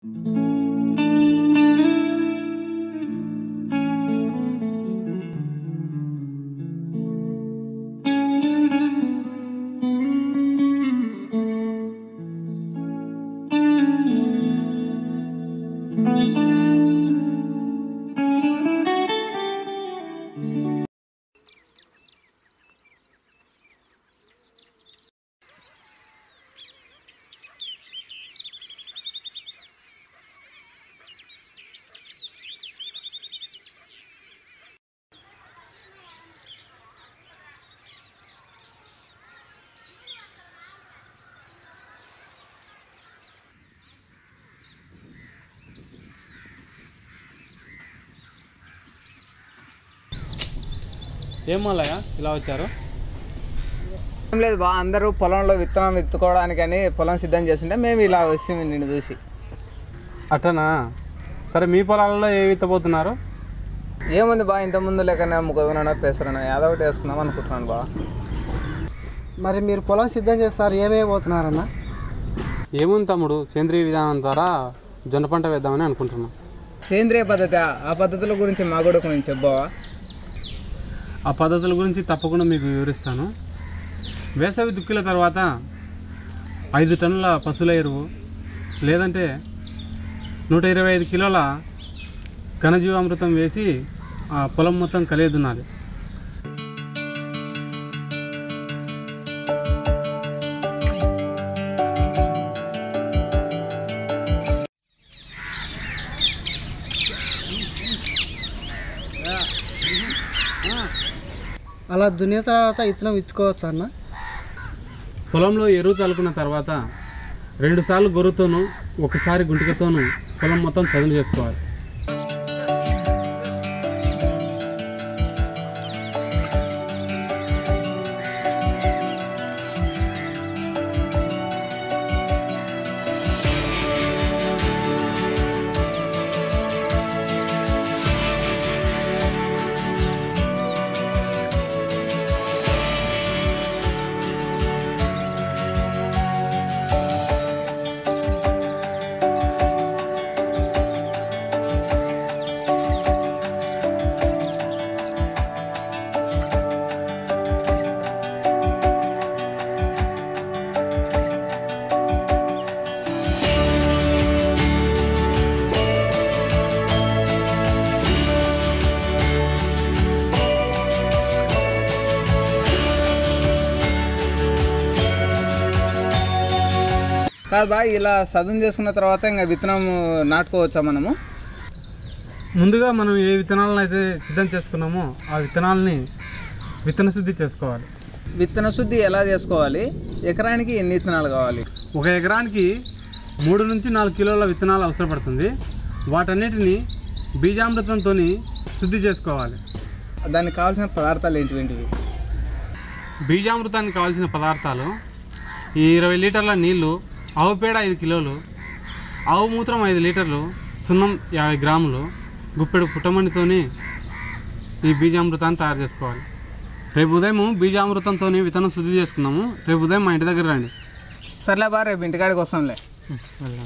ఏం మల్లయ్య ఇలా వచ్చారు ఏం లేదు బా అందరూ పొలంలో విత్తనం విత్తుకోవడానికని పొలం సిద్ధం చేస్తుంటే మేము ఇలా వస్తుంది నిన్ను చూసి అట్టనా సరే మీ పొలాలలో ఏ విత్తబోతున్నారు ఏముంది బా ఇంత ముందు లేకనే ముగ్గురునో పేసరనో ఏదో ఒకటి వేసుకుందాం అనుకుంటున్నాను బా మరి మీరు పొలం సిద్ధం చేస్తారు ఏమేమి పోతున్నారన్న ఏముంది తమ్ముడు సేంద్రీయ విధానం ద్వారా జొన్న పంట వేద్దామని అనుకుంటున్నాం సేంద్రియ పద్ధతి ఆ పద్ధతుల గురించి మా కూడా కొంచెం చెప్పావా ఆ పద్ధతుల గురించి తప్పకుండా మీకు వివరిస్తాను వేసవి దుక్కుల తర్వాత ఐదు టన్నుల పశువుల ఎరువు లేదంటే నూట ఇరవై ఐదు కిలోల ఘనజీవామృతం వేసి ఆ పొలం మొత్తం కలియదున్నాలి అలా దున్నిన తర్వాత విత్తనం విత్తుకోవచ్చు అన్న పొలంలో ఎరువు చల్లుకున్న తర్వాత రెండుసార్లు గొర్రుతోనూ ఒకసారి గుంటికతోనూ పొలం మొత్తం చదును చేసుకోవాలి కాదు బా ఇలా సదును చేసుకున్న తర్వాత ఇంకా విత్తనం నాటుకోవచ్చా మనము ముందుగా మనం ఏ విత్తనాలను అయితే సిద్ధం చేసుకున్నామో ఆ విత్తనాలని విత్తన శుద్ధి చేసుకోవాలి విత్తన శుద్ధి ఎలా చేసుకోవాలి ఎకరానికి ఎన్ని విత్తనాలు కావాలి ఒక ఎకరానికి మూడు నుంచి నాలుగు కిలోల విత్తనాలు అవసరపడుతుంది వాటన్నిటిని బీజామృతంతో శుద్ధి చేసుకోవాలి దానికి కావాల్సిన పదార్థాలు ఏంటివి బీజామృతానికి కావాల్సిన పదార్థాలు ఈ ఇరవై లీటర్ల నీళ్లు ఆవు పేడ ఐదు కిలోలు ఆవు మూత్రం ఐదు లీటర్లు సున్నం యాభై గ్రాములు గుప్పెడు పుట్టమణితోని ఈ బీజామృతాన్ని తయారు చేసుకోవాలి రేపు ఉదయం బీజామృతంతో విత్తనం శుద్ధి చేసుకున్నాము రేపు ఉదయం మా ఇంటి దగ్గర రండి సర్లే బా రేపు ఇంటికాడికి వస్తాంలే వెళ్దాం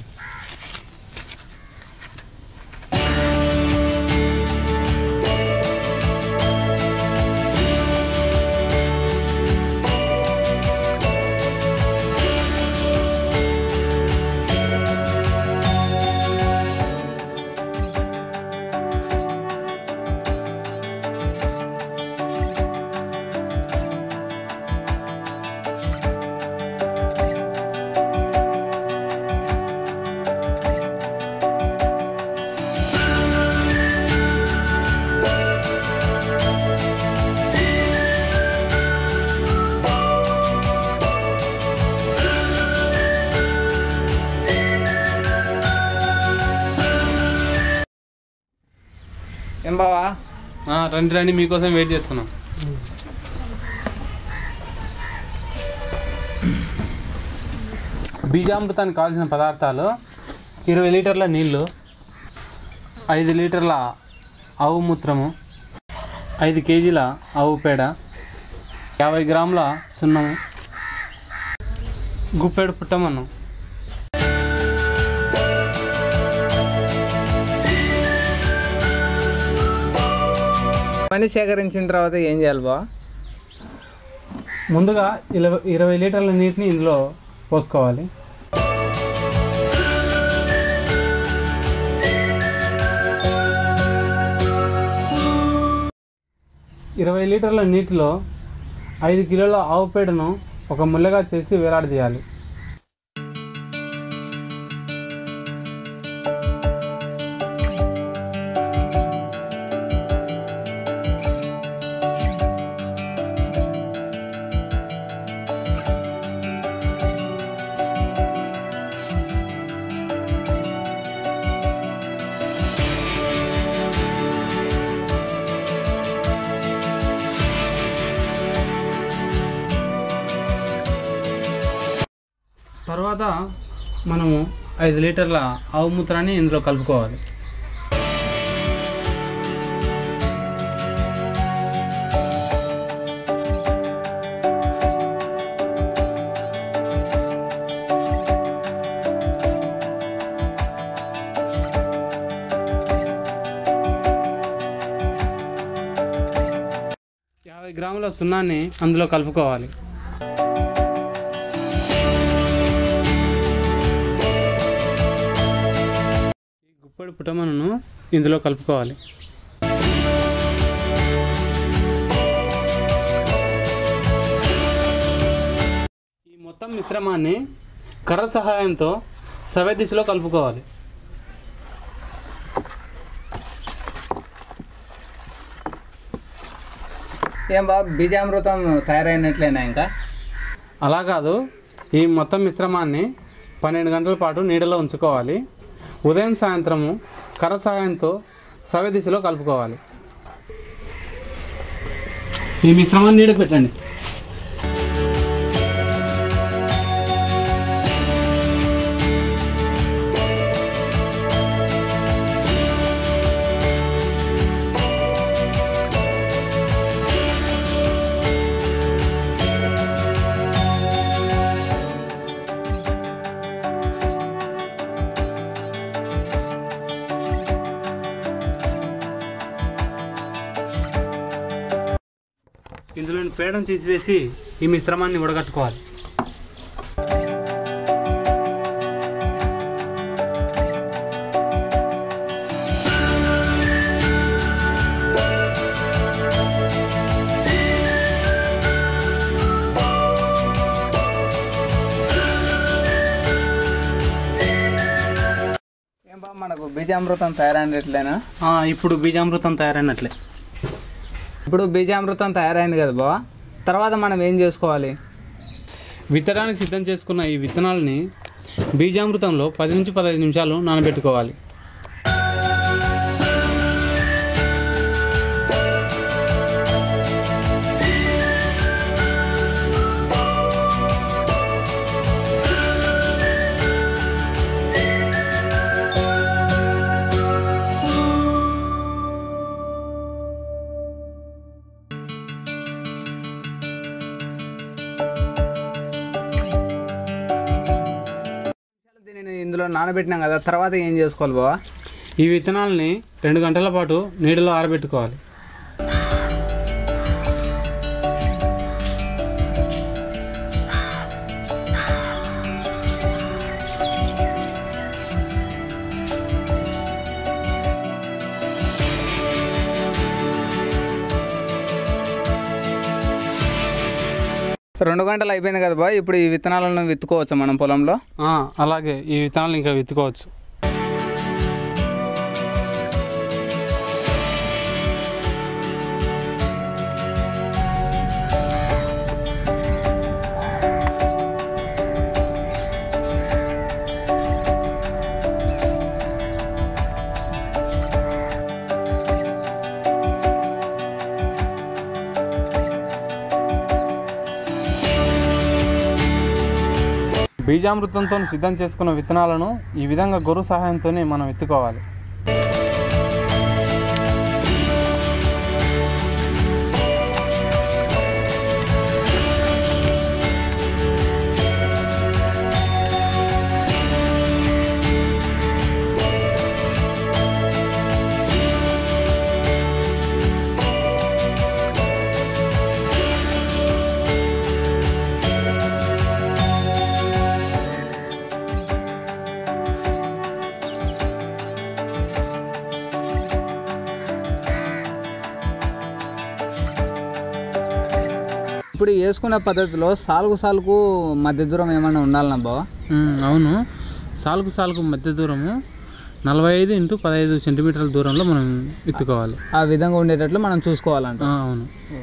ఏం బావా ఆ, రండి రండి మీకోసం వెయిట్ చేస్తున్నాం బీజామృతానికి కావాల్సిన పదార్థాలు ఇరవై లీటర్ల నీళ్ళు ఐదు లీటర్ల ఆవు మూత్రము ఐదు కేజీల ఆవు పేడ యాభై గ్రాముల సున్నము గుప్పెడు పుట్టమన్ను పని సేకరించిన తర్వాత ఏం చేయాలి బా ముందుగా ఇరవై ఇరవై లీటర్ల నీటిని ఇందులో పోసుకోవాలి ఇరవై లీటర్ల నీటిలో ఐదు కిలోల ఆవు పేడను ఒక ముల్లగా చేసి వేలాడదీయాలి తర్వాత మనము ఐదు లీటర్ల ఆవు మూత్రాన్ని ఇందులో కలుపుకోవాలి యాభై గ్రాముల సున్నాన్ని అందులో కలుపుకోవాలి ఈ గుప్పడి పుటమను ఇందులో కలుపుకోవాలి ఈ మొత్తం మిశ్రమాన్ని కర్ర సహాయంతో సవ్య దిశలో కలుపుకోవాలి ఏం బా బీజామృతం తయారైనట్లేనా ఇంకా అలా కాదు ఈ మొత్తం మిశ్రమాన్ని పన్నెండు గంటల పాటు నీడలో ఉంచుకోవాలి ఉదయం సాయంత్రము కర్ర సహాయంతో సవ్య దిశలో కలుపుకోవాలి ఈ మిశ్రమాన్ని నీడ పెట్టండి ఇందులోని పేడను తీసివేసి ఈ మిశ్రమాన్ని ఉడగట్టుకోవాలి ఏం బా మనకు బీజామృతం తయారైనట్లేనా ఆ, ఇప్పుడు బీజామృతం తయారైనట్లే ఇప్పుడు బీజామృతం తయారైంది కదా బా తర్వాత మనం ఏం చేసుకోవాలి విత్తడానికి సిద్ధం చేసుకున్న ఈ విత్తనాలని బీజామృతంలో పది నుంచి పదహైదు నిమిషాలు నానబెట్టుకోవాలి దీనిని ఇందులో నానబెట్టినాం కదా తర్వాత ఏం చేసుకోవాలి బావా ఈ విత్తనాలని రెండు గంటల పాటు నీడలో ఆరబెట్టుకోవాలి రెండు గంటలు అయిపోయింది కదా బా ఇప్పుడు ఈ విత్తనాలను విత్తుకోవచ్చు మనం పొలంలో ఆ, అలాగే ఈ విత్తనాలు ఇంకా విత్తుకోవచ్చు బీజామృతంతో సిద్ధం చేసుకున్న విత్తనాలను ఈ విధంగా గొర్రు సహాయంతోనే మనం ఎత్తుకోవాలి ఇప్పుడు ఈ వేసుకునే పద్ధతిలో సాలుగు సాలుగు మధ్య దూరం ఏమైనా ఉండాలన్నా బావ ఉమ్, అవును సాలుకు సాలుకు మధ్య దూరము నలభై ఐదు ఇంటూ పదహైదు సెంటీమీటర్ల దూరంలో మనం విత్తుకోవాలి ఆ విధంగా ఉండేటట్లు మనం చూసుకోవాలంట ఆ, అవును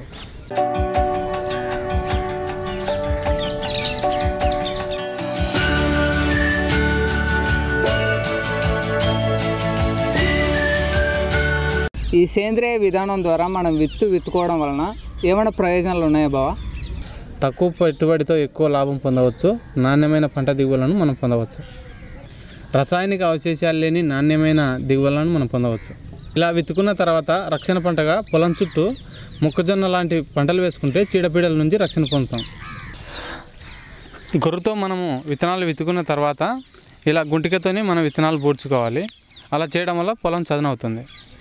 ఈ సేంద్రియ విధానం ద్వారా మనం విత్తు విత్తుకోవడం వలన ఏమైనా ప్రయోజనాలు ఉన్నాయా బావ తక్కువ పెట్టుబడితో ఎక్కువ లాభం పొందవచ్చు నాణ్యమైన పంట దిగుబడులను మనం పొందవచ్చు రసాయనిక అవశేషాలు లేని నాణ్యమైన దిగుబడులను మనం పొందవచ్చు ఇలా విత్తుకున్న తర్వాత రక్షణ పంటగా పొలం చుట్టూ మొక్కజొన్న లాంటి పంటలు వేసుకుంటే చీడపీడల నుంచి రక్షణ పొందుతాం గొర్రుతో మనము విత్తనాలు విత్తుకున్న తర్వాత ఇలా గుంటికతోని మనం విత్తనాలు పూడ్చుకోవాలి అలా చేయడం వల్ల పొలం చదునవుతుంది